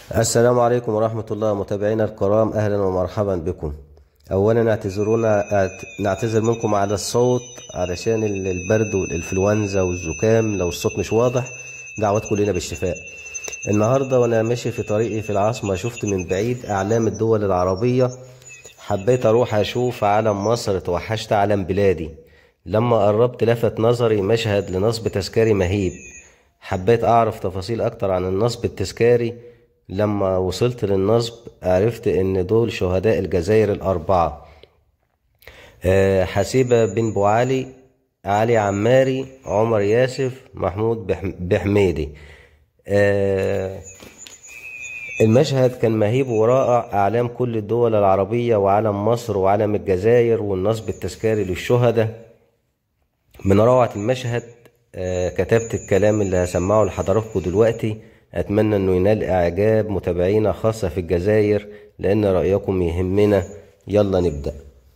السلام عليكم ورحمة الله متابعينا الكرام أهلا ومرحبا بكم أولا اعتذرونا اعت- نعتذر منكم على الصوت علشان ال- البرد والإنفلونزا والزكام لو الصوت مش واضح دعواتكم لنا بالشفاء النهاردة وأنا ماشي في طريقي في العاصمة شفت من بعيد أعلام الدول العربية حبيت أروح أشوف علم مصر توحشت علم بلادي لما قربت لفت نظري مشهد لنصب تذكاري مهيب حبيت أعرف تفاصيل أكتر عن النصب التذكاري لما وصلت للنصب عرفت إن دول شهداء الجزائر الأربعة آه، حسيبة بن بوعلي علي عماري عمر ياسف محمود بح- بحميدي آه، المشهد كان مهيب ورائع أعلام كل الدول العربية وعلم مصر وعلم الجزائر والنصب التذكاري للشهداء من روعة المشهد آه، كتبت الكلام اللي هسمعه لحضراتكم دلوقتي أتمنى إنه ينال إعجاب متابعينا خاصة في الجزائر لأن رأيكم يهمنا يلا نبدأ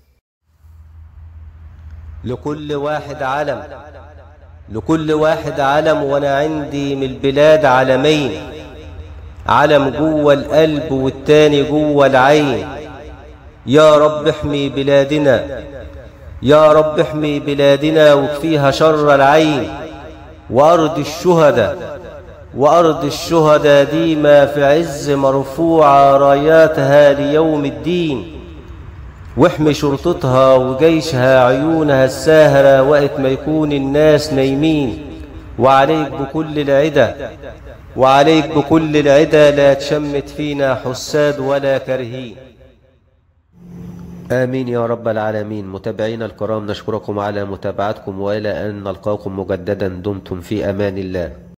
لكل واحد علم لكل واحد علم وأنا عندي من البلاد علمين علم جوه القلب والتاني جوه العين يا رب احمي بلادنا يا رب احمي بلادنا واكفيها شر العين وأرض الشهداء وأرض الشهداء دي ما في عز مرفوعة راياتها ليوم الدين واحمي شرطتها وجيشها عيونها الساهرة وقت ما يكون الناس نايمين وعليك بكل العدا وعليك بكل العدا لا تشمت فينا حساد ولا كرهين آمين يا رب العالمين متابعينا الكرام نشكركم على متابعتكم وإلى أن نلقاكم مجددا دمتم في أمان الله